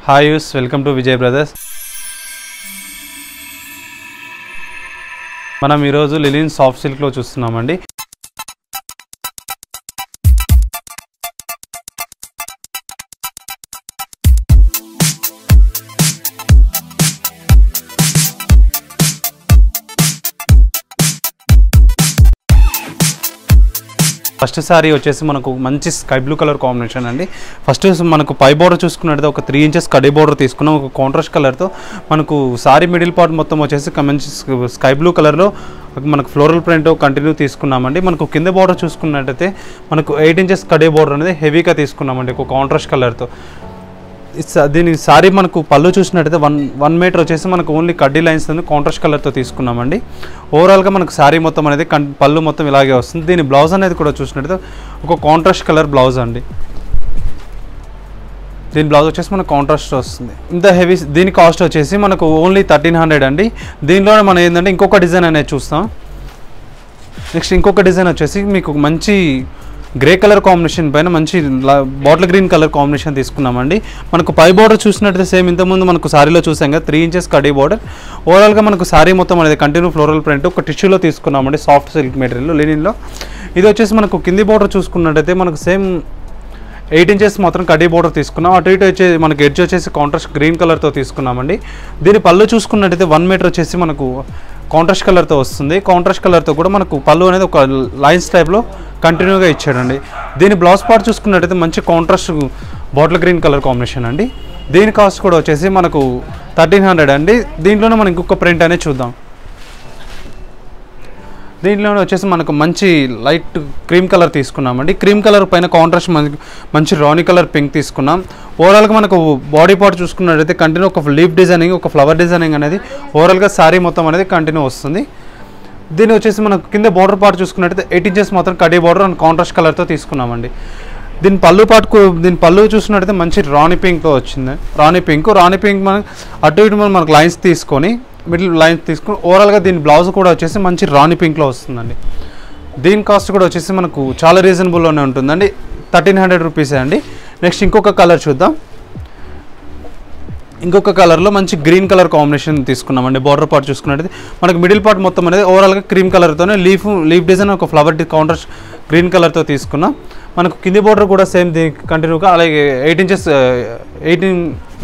hi యూస్ welcome to Vijay brothers మనం ఈరోజు లిలిన్ సాఫ్ట్ సిల్క్లో చూస్తున్నామండి ఫస్ట్ సారీ వచ్చేసి మనకు మంచి స్కై బ్లూ కలర్ కాంబినేషన్ అండి ఫస్ట్ మనకు పై బోర్డర్ చూసుకున్నట్టయితే ఒక త్రీ ఇంచెస్ కడీ బోర్డర్ తీసుకున్నాం ఒక కాంట్రాస్ట్ కలర్తో మనకు సారీ మిడిల్ పార్ట్ మొత్తం వచ్చేసి ఒక మంచి స్కై బ్లూ కలర్లో మనకు ఫ్లోరల్ ప్రింట్ కంటిన్యూ తీసుకున్నామండి మనకు కింద బోర్డర్ చూసుకున్నట్టయితే మనకు ఎయిట్ ఇంచెస్ కడే బోర్డర్ అనేది హెవీగా తీసుకున్నామండి ఒక కాంట్రాస్ట్ కలర్తో ఇట్స్ దీని సారీ మనకు పళ్ళు చూసినట్టయితే వన్ వన్ మీటర్ వచ్చేసి మనకు ఓన్లీ కడ్డీ లైన్స్ కాంట్రాస్ట్ కలర్తో తీసుకున్నామండి ఓవరాల్గా మనకు సారీ మొత్తం అనేది కన్ పళ్ళు మొత్తం ఇలాగే వస్తుంది దీని బ్లౌజ్ అనేది కూడా చూసినట్టయితే ఒక కాంట్రాస్ట్ కలర్ బ్లౌజ్ అండి దీని బ్లౌజ్ వచ్చేసి మనకు కాంట్రాస్ట్ వస్తుంది ఇంత హెవీ దీని కాస్ట్ వచ్చేసి మనకు ఓన్లీ థర్టీన్ హండ్రెడ్ అండి దీనిలో మనం ఏంటంటే ఇంకొక డిజైన్ అనేది చూస్తాం నెక్స్ట్ ఇంకొక డిజైన్ వచ్చేసి మీకు మంచి గ్రే కలర్ కాంబినేషన్ పైన మంచి బాటిల్ గ్రీన్ కలర్ కాంబినేషన్ తీసుకున్నామండి మనకు పై బార్డర్ చూసినట్టయితే సేమ్ ఇంతకుముందు మనకు సారీలో చూసాం కదా త్రీ ఇంచెస్ కడీ బార్డర్ ఓవరాల్గా మనకు సారీ మొత్తం అనేది కంటిన్యూ ఫ్లోరల్ ప్రింట్ ఒక టిష్యూలో తీసుకున్నామండి సాఫ్ట్ సిల్క్ మెటీరియల్ లినిన్లో ఇది వచ్చేసి మనకు కింది బార్డర్ చూసుకున్నట్టయితే మనకు సేమ్ ఎయిట్ ఇంచెస్ మాత్రం కడీ బోర్డర్ తీసుకున్నాం అటు ఇటు వచ్చే మనకి ఎడ్జ్ వచ్చేసి కాంట్రాస్ట్ గ్రీన్ కలర్తో తీసుకున్నామండి దీని పళ్ళు చూసుకున్నట్టయితే వన్ మీటర్ వచ్చేసి మనకు కాంట్రాస్ట్ కలర్తో వస్తుంది కాంట్రాస్ట్ కలర్తో కూడా మనకు పళ్ళు అనేది ఒక లైన్స్ టైప్లో కంటిన్యూగా ఇచ్చాడండి దీని బ్లౌజ్ పార్ట్ చూసుకున్నట్టయితే మంచి contrast bottle green colour combination అండి దీని కాస్ట్ కూడా వచ్చేసి మనకు థర్టీన్ హండ్రెడ్ అండి దీంట్లోనే మనం ఇంకొక ప్రింట్ అనేది చూద్దాం దీంట్లోనే వచ్చేసి మనకు మంచి లైట్ క్రీమ్ కలర్ తీసుకున్నామండి క్రీమ్ కలర్ పైన కాంట్రాస్ట్ మనకి మంచి రాణి కలర్ పింక్ తీసుకున్నాం ఓవరాల్గా మనకు బాడీ పార్ట్ చూసుకున్నట్టయితే కంటిన్యూ ఒక లీఫ్ డిజైనింగ్ ఒక ఫ్లవర్ డిజైనింగ్ అనేది ఓవరాల్గా శారీ మొత్తం అనేది కంటిన్యూ వస్తుంది దీని వచ్చేసి మనకు కింద బార్డర్ పార్ట్ చూసుకున్నట్టయితే ఎయిట్ ఇంచెస్ మాత్రం కడీ బార్డర్ అండ్ కాంట్రాస్ట్ కలర్తో తీసుకున్నామండి దీని పళ్ళు పాటుకు దీని పళ్ళు చూసినట్టయితే మంచి రాణి పింక్తో వచ్చింది రాణి పింక్ రాణి పింక్ మనం అటు ఇటు మనం మనకు లైన్స్ తీసుకొని మిడిల్ లైన్స్ తీసుకొని ఓవరాల్గా దీని బ్లౌజ్ కూడా వచ్చేసి మంచి రాణి పింక్లో వస్తుందండి దీని కాస్ట్ కూడా వచ్చేసి మనకు చాలా రీజనబుల్లోనే ఉంటుందండి థర్టీన్ హండ్రెడ్ రూపీసే అండి నెక్స్ట్ ఇంకొక కలర్ చూద్దాం ఇంకొక కలర్లో మంచి గ్రీన్ కలర్ కాంబినేషన్ తీసుకున్నామండి బార్డర్ పార్ట్ చూసుకున్నట్టయితే మనకు మిడిల్ పార్ట్ మొత్తం అనేది ఓవరాల్గా క్రీమ్ కలర్తోనే లీఫ్ లీఫ్ డిజైన్ ఒక ఫ్లవర్ కాంట్రాస్ట్ గ్రీన్ కలర్తో తీసుకున్నాం మనకు కింది బార్డర్ కూడా సేమ్ దీనికి కంటిన్యూగా అలాగే eight inches eighteen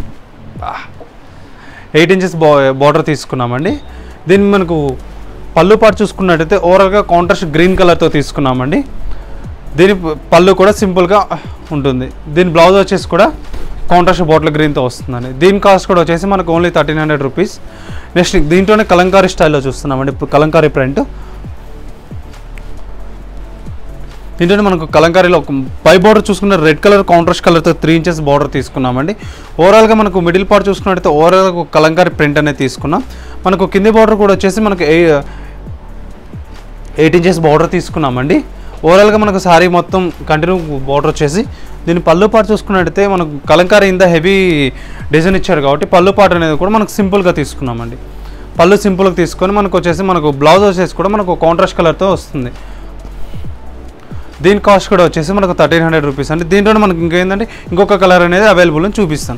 eight inches బా బార్డర్ తీసుకున్నామండి దీన్ని మనకు పళ్ళు పాటు చూసుకున్నట్టయితే ఓవరాల్గా కాంట్రాస్ట్ గ్రీన్ కలర్తో తీసుకున్నామండి దీని పళ్ళు కూడా సింపుల్గా ఉంటుంది దీని బ్లౌజ్ వచ్చేసి కూడా కాంట్రాస్ట్ బాటిల్ గ్రీన్తో వస్తుందండి దీని కాస్ట్ కూడా వచ్చేసి మనకు only thirteen hundred rupees next దీంట్లోనే కలంకారీ స్టైల్లో చూస్తున్నామండి ఇప్పుడు కలంకారీ ప్రింట్ దీంట్లోనే మనకు కలంకారీలో ఒక పై బార్డర్ చూసుకున్న రెడ్ కలర్ కాంట్రాస్ట్ కలర్తో త్రీ ఇంచెస్ బార్డర్ తీసుకున్నామండి ఓవరాల్గా మనకు మిడిల్ పార్ట్ చూసుకున్నట్టయితే ఓవరాల్గా ఒక కలంకారీ ప్రింట్ అనేది తీసుకున్నాం మనకు కింది బార్డర్ కూడా వచ్చేసి మనకు ఎయిట్ ఇంచెస్ బార్డర్ తీసుకున్నామండి ఓవరాల్గా మనకు సారీ మొత్తం కంటిన్యూ బార్డర్ వచ్చేసి దీని పళ్ళు పాటు చూసుకున్నట్టయితే మనకు కలంకారీ ఇంత హెవీ డిజైన్ ఇచ్చారు కాబట్టి పళ్ళు పాటు అనేది కూడా మనకు సింపుల్గా తీసుకున్నామండి పళ్ళు సింపుల్గా తీసుకొని మనకు వచ్చేసి మనకు బ్లౌజ్ వచ్చేసి కూడా మనకు కాంట్రాస్ట్ కలర్తో వస్తుంది దీని కాస్ట్ కూడా వచ్చేసి మనకు థర్టీన్ హండ్రెడ్ రూపీస్ అండి దీంట్లో మనకి ఇంకేంటంటే ఇంకొక కలర్ అనేది అవైలబుల్ అని చూపిస్తాను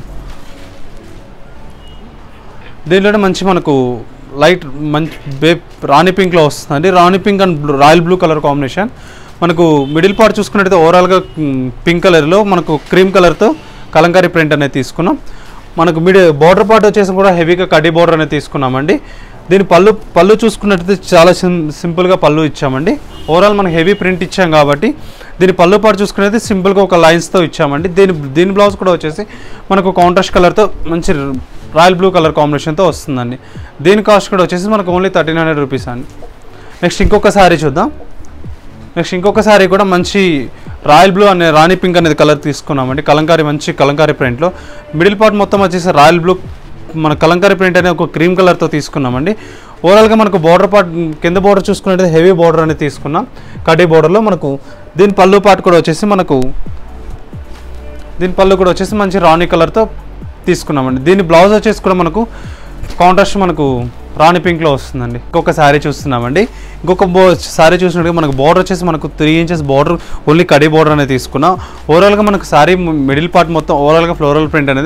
దీంట్లోనే మంచి మనకు లైట్ మంచి బే రాణి పింక్లో వస్తుందండి rani pink and blue royal blue colour combination మనకు మిడిల్ పార్ట్ చూసుకున్నట్టయితే ఓవరాల్గా పింక్ కలర్లో మనకు క్రీమ్ కలర్తో కలంకారీ ప్రింట్ అనేది తీసుకున్నాం మనకు మిడి బార్డర్ పార్ట్ వచ్చేసి కూడా హెవీగా కడ్డీ బార్డర్ అనేది తీసుకున్నామండి దీని పళ్ళు పళ్ళు చూసుకున్నట్టయితే చాలా సిం సింపుల్గా పళ్ళు ఇచ్చామండి ఓవరాల్ మనకు హెవీ ప్రింట్ ఇచ్చాం కాబట్టి దీని పళ్ళు పాటు చూసుకునేది సింపుల్గా ఒక లైన్స్తో ఇచ్చామండి దీని దీని బ్లౌజ్ కూడా వచ్చేసి మనకు కాంట్రాస్ట్ కలర్తో మంచి రాయల్ బ్లూ కలర్ కాంబినేషన్తో వస్తుందండి దీని కాస్ట్ కూడా వచ్చేసి మనకు ఓన్లీ థర్టీన్ హండ్రెడ్ రూపీస్ అండి నెక్స్ట్ ఇంకొక సారీ చూద్దాం నెక్స్ట్ ఇంకొక సారీ కూడా మంచి రాయల్ బ్లూ అనే రాణి పింక్ అనేది కలర్ తీసుకున్నామండి కలంకారీ మంచి కలంకారీ ప్రింట్లో మిడిల్ పార్ట్ మొత్తం వచ్చేసి రాయల్ బ్లూ మన కలంకారీ ప్రింట్ అనే ఒక క్రీమ్ కలర్తో తీసుకున్నామండి ఓవరాల్గా మనకు బార్డర్ పార్ట్ కింద బార్డర్ చూసుకున్నట్టు హెవీ బార్డర్ అనేది తీసుకున్నాం కడ్డీ బార్డర్లో మనకు దీని పళ్ళు పార్ట్ కూడా వచ్చేసి మనకు దీని పళ్ళు కూడా వచ్చేసి మంచి రాణి కలర్తో తీసుకున్నామండి దీని బ్లౌజ్ వచ్చేసి కూడా మనకు కాంట్రాస్ట్ మనకు రాణి పింక్లో వస్తుందండి ఇంకొక శారీ చూస్తున్నామండి ఇంకొక బో శారీ చూసినట్టుగా మనకు బార్డర్ వచ్చేసి మనకు త్రీ ఇంచెస్ బార్డర్ ఓన్లీ కడీ బార్డర్ అనేది తీసుకున్నాం ఓవరాల్గా మనకు శారీ మిడిల్ పార్ట్ మొత్తం ఓవరాల్గా ఫ్లోరల్ ప్రింట్ అనేది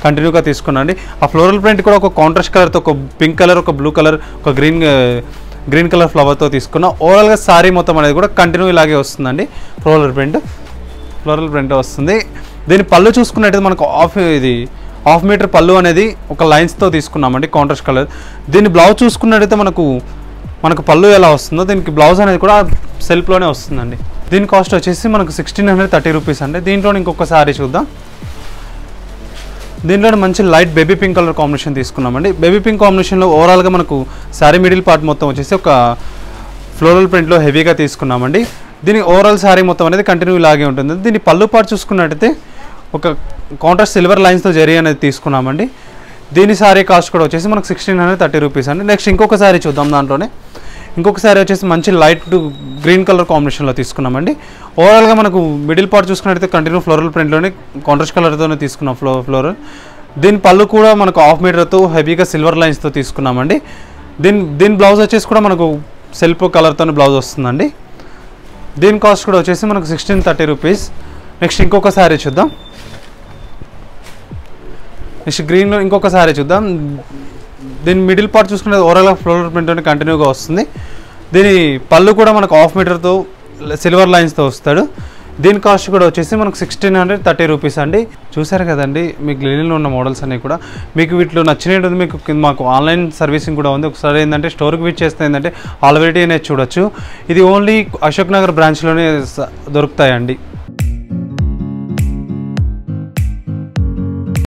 కంటిన్యూగా తీసుకున్నాండి ఆ ఫ్లోరల్ ప్రింట్ కూడా ఒక కాంట్రాస్ట్ కలర్తో ఒక పింక్ కలర్ ఒక బ్లూ కలర్ ఒక గ్రీన్ గ్రీన్ కలర్ ఫ్లవర్తో తీసుకున్న ఓవరాల్గా సారీ మొత్తం అనేది కూడా కంటిన్యూ ఇలాగే వస్తుందండి ఫ్లోరల్ ప్రింట్ ఫ్లోరల్ ప్రింట్ వస్తుంది దీని పళ్ళు చూసుకున్నట్టయితే మనకు ఆఫ్ ఇది హాఫ్ మీటర్ పళ్ళు అనేది ఒక లైన్స్తో తీసుకున్నామండి కాంట్రాస్ట్ కలర్ దీని బ్లౌజ్ చూసుకున్నట్టయితే మనకు మనకు పళ్ళు ఎలా వస్తుందో దీనికి బ్లౌజ్ అనేది కూడా సెల్ఫ్లోనే వస్తుందండి దీని కాస్ట్ వచ్చేసి మనకు సిక్స్టీన్ హండ్రెడ్ థర్టీ రూపీస్ అండి దీంట్లో ఇంకొక సారీ చూద్దాం దీంట్లో మంచి light baby pink colour combination తీసుకున్నామండి బేబీ పింక్ కాంబినేషన్లో ఓవరాల్గా మనకు శారీ మిడిల్ పార్ట్ మొత్తం వచ్చేసి ఒక ఫ్లోరల్ ప్రింట్లో హెవీగా తీసుకున్నామండి దీని ఓవరాల్ శారీ మొత్తం అనేది కంటిన్యూ ఇలాగే ఉంటుంది దీని పళ్ళు పార్ట్ చూసుకున్నట్టయితే ఒక కాంట్రాస్ట్ సిల్వర్ లైన్స్తో జరీ అనేది తీసుకున్నామండి దీని శారీ కాస్ట్ కూడా వచ్చేసి మనకు సిక్స్టీన్ హండ్రెడ్ థర్టీ రూపీస్ అండి నెక్స్ట్ ఇంకొక శారీ చూద్దాం దాంట్లోనే ఇంకొక శారీ వచ్చేసి మంచి లైట్ గ్రీన్ కలర్ కాంబినేషన్లో తీసుకున్నామండి ఓవరాల్గా మనకు మిడిల్ పార్ట్ చూసుకున్నట్టయితే కంటిన్యూ ఫ్లోరల్ ప్రింట్లోనే కాంట్రాస్ట్ కలర్తోనే తీసుకున్నాం ఫ్లో ఫ్లోరల్ దీని పళ్ళు కూడా మనకు హాఫ్ మీటర్తో హెవీగా సిల్వర్ లైన్స్తో తీసుకున్నామండి దీని దీని బ్లౌజ్ వచ్చేసి కూడా మనకు సెల్ఫ్ కలర్తోనే బ్లౌజ్ వస్తుందండి దీని కాస్ట్ కూడా వచ్చేసి మనకు సిక్స్టీన్ థర్టీ రూపీస్ నెక్స్ట్ ఇంకొక శారీ చూద్దాం నెక్స్ట్ గ్రీన్లో ఇంకొక శారీ చూద్దాం దీని మిడిల్ పార్ట్ చూసుకుంటే ఓవరాల్గా ఫ్లోరల్ ప్రింట్ అనేది కంటిన్యూగా వస్తుంది దీని పళ్ళు కూడా మనకు హాఫ్ మీటర్తో సిల్వర్ లైన్స్తో వస్తాడు దీని కాస్ట్ కూడా వచ్చేసి మనకు సిక్స్టీన్ హండ్రెడ్ థర్టీ రూపీస్ అండి చూసారు కదండి మీకు లినిన్లో ఉన్న మోడల్స్ అన్నీ కూడా మీకు వీటిలో నచ్చినట్టు మీకు కింద మాకు ఆన్లైన్ సర్వీసింగ్ కూడా ఉంది ఒకసారి ఏంటంటే స్టోర్కి విజిట్ చేస్తే ఏంటంటే ఆల్ వెరైటీ అనేది చూడొచ్చు ఇది ఓన్లీ అశోక్ నగర్ బ్రాంచ్లోనే స- దొరుకుతాయండి